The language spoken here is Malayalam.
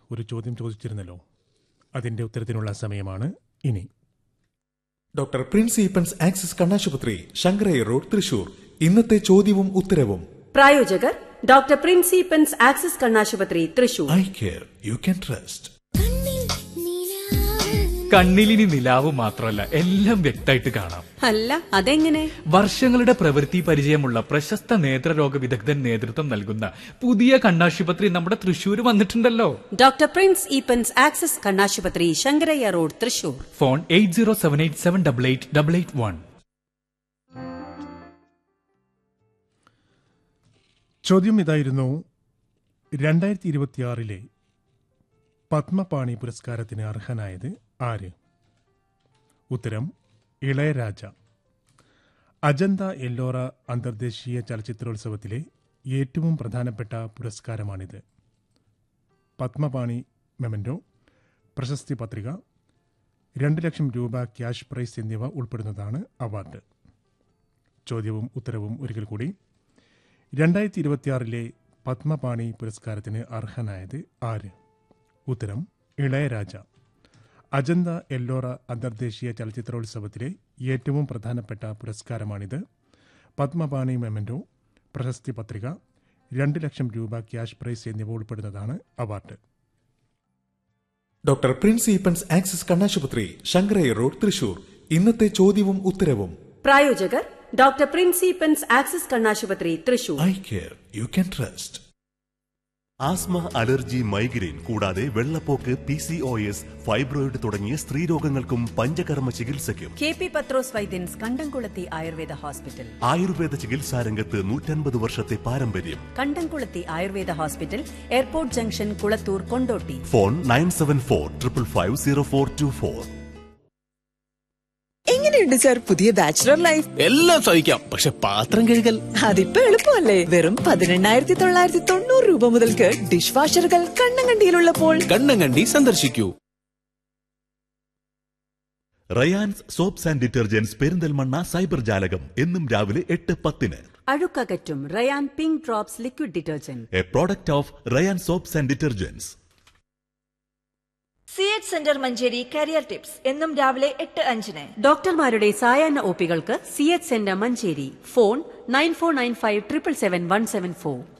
ഒരു ചോദ്യം ചോദിച്ചിരുന്നല്ലോ അതിന്റെ ഉത്തരത്തിനുള്ള സമയമാണ് ഇനി ഡോക്ടർ പ്രിൻസ് ഈപ്പൻസ് ആക്സിസ് കണ്ണാശുപത്രി ശങ്കരയ്യ റോഡ് തൃശൂർ ഇന്നത്തെ ചോദ്യവും ഉത്തരവും പ്രായോജകർ ഡോക്ടർ പ്രിൻസിപ്പൻസ് ആക്സിസ് കണ്ണാശുപത്രി Thrissur eye care you can trust കണ്ണിലിനി നിലാവ് മാത്രമല്ല എല്ലാം വ്യക്തമായിട്ട് കാണാം അല്ല അതെങ്ങനെ വർഷങ്ങളുടെ പ്രവൃത്തി പരിചയമുള്ള പ്രശസ്ത നേത്രരോഗ വിദഗ്ധൻ നേതൃത്വം നൽകുന്ന പുതിയ കണ്ണാശുപത്രി നമ്മുടെ തൃശൂർ വന്നിട്ടുണ്ടല്ലോ ഡോക്ടർ പ്രിൻസ് ഈപ്പൻസ് ആക്സിസ് കണ്ണാശുപത്രി Sankarayya road Thrissur phone eight zero seven eight seven double eight double eight one ചോദ്യം ഇതായിരുന്നു രണ്ടായിരത്തി ഇരുപത്തിയാറിലെ പത്മപാണി പുരസ്കാരത്തിന് അർഹനായത് ആര് ഉത്തരം ഇളയരാജ അജന്ത എല്ലോറ അന്തർദേശീയ ചലച്ചിത്രോത്സവത്തിലെ ഏറ്റവും പ്രധാനപ്പെട്ട പുരസ്കാരമാണിത് പത്മപാണി മെമൻറ്റോ പ്രശസ്തി പത്രിക രണ്ട് ലക്ഷം രൂപ ക്യാഷ് പ്രൈസ് എന്നിവ ഉൾപ്പെടുന്നതാണ് അവാർഡ് ചോദ്യവും ഉത്തരവും ഒരിക്കൽ കൂടി രണ്ടായിരത്തി ഇരുപത്തിയാറിലെ പത്മപാണി പുരസ്കാരത്തിന് അർഹനായത് ആര് ഉത്തരം ഇളയരാജ അജന്ത എല്ലോറ അന്തർദേശീയ ചലച്ചിത്രോത്സവത്തിലെ ഏറ്റവും പ്രധാനപ്പെട്ട പുരസ്കാരമാണിത് പത്മപാണി മെമൻറ്റോ പ്രശസ്തി പത്രിക രണ്ട് ലക്ഷം രൂപ ക്യാഷ് പ്രൈസ് എന്നിവ ഉൾപ്പെടുന്നതാണ് award doctor Prince Eapens Axis കണ്ണാശുപത്രി ശങ്കരയ്യ റോഡ് തൃശൂർ ഇന്നത്തെ ചോദ്യവും ഉത്തരവും പ്രായോജകർ ഡോക്ടർ പ്രിൻസിപ്പൻസ് ആക്സിസ് കണ്ണാശുപത്രി Thrissur eye care you can trust asthma allergy migraine കൂടാതെ വെള്ളപ്പോക്ക് P C O S fibroid തുടങ്ങിയ സ്ത്രീരോഗങ്ങൾക്കും പഞ്ചകർമ്മ ചികിത്സയ്ക്കും കെ പി പത്രോസ് വൈദ്യൻസ് കണ്ടംകുളത്തി ആയുർവേദ ഹോസ്പിറ്റൽ ആയുർവേദ ചികിത്സാ രംഗത്ത് നൂറ്റൻപത് വർഷത്തെ പാരമ്പര്യം Kandamkulathy Ayurveda hospital airport junction Kulathur Kondotty phone nine seven four triple five zero four two four എങ്ങനെയുണ്ട് സാർ പുതിയ ബാച്ചിലർ ലൈഫ് എല്ലാം സഹിക്കാം പക്ഷെ പാത്രം കഴുകൽ അതിപ്പോ എളുപ്പമല്ലേ വെറും പതിനെണ്ണായിരത്തി തൊള്ളായിരത്തി തൊണ്ണൂറ് രൂപ മുതൽക്ക് ഡിഷ് വാഷറുകൾ കണ്ണങ്കണ്ടിയിലുള്ളപ്പോൾ കണ്ണങ്കണ്ടി സന്ദർശിക്കൂ Rayans soaps and detergents Perinthalmanna cyber ജാലകം എന്നും രാവിലെ എട്ട് പത്തിന് അഴുക്കകറ്റും Rayan pink drops liquid detergent a product of Rayan soaps and detergents C H centre Manjeri career tips എന്നും രാവിലെ എട്ട് അഞ്ചിന് ഡോക്ടർമാരുടെ സായാഹ്ന ഒപികൾക്ക് C H centre Manjeri phone nine four nine five triple seven one seven four